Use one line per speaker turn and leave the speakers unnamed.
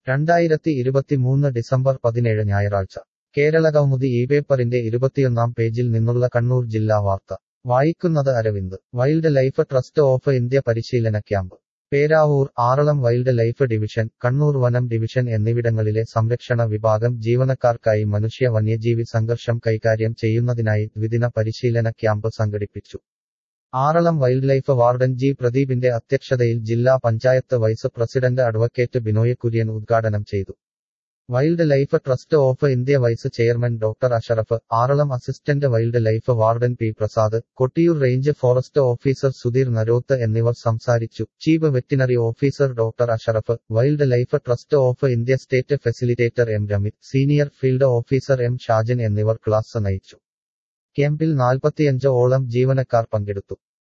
രണ്ടായിരത്തി ഇരുപത്തിമൂന്ന് ഡിസംബർ പതിനേഴ് ഞായറാഴ്ച കേരളകൗമുദി ഈ പേപ്പറിന്റെ ഇരുപത്തിയൊന്നാം പേജിൽ നിന്നുള്ള കണ്ണൂർ ജില്ലാ വാർത്ത വായിക്കുന്നത് Aravind Wildlife Trust of India പരിശീലന camp Peravoor Aralam wildlife division Kannur വനം ഡിവിഷൻ എന്നിവിടങ്ങളിലെ സംരക്ഷണ വിഭാഗം ജീവനക്കാർക്കായി മനുഷ്യ വന്യജീവി സംഘർഷം കൈകാര്യം ചെയ്യുന്നതിനായി ദ്വിദിന പരിശീലന ക്യാമ്പ് സംഘടിപ്പിച്ചു Aralam wildlife warden G പ്രദീപിന്റെ അധ്യക്ഷതയിൽ ജില്ലാ panchayat vice president advocate Binoy Kurian ഉദ്ഘാടനം ചെയ്തു Wildlife Trust of India vice chairman doctor Ashraf Aralam assistant wildlife warden P Prasad Kottiyoor range forest officer Sudheer Naroth എന്നിവർ സംസാരിച്ചു chief veterinary officer doctor Ashraf Wildlife Trust of India state facilitator M Ramith senior field officer M Shajan എന്നിവർ class നയിച്ചു ക്യാമ്പിൽ നാൽപ്പത്തിയഞ്ച് ഓളം ജീവനക്കാർ പങ്കെടുത്തു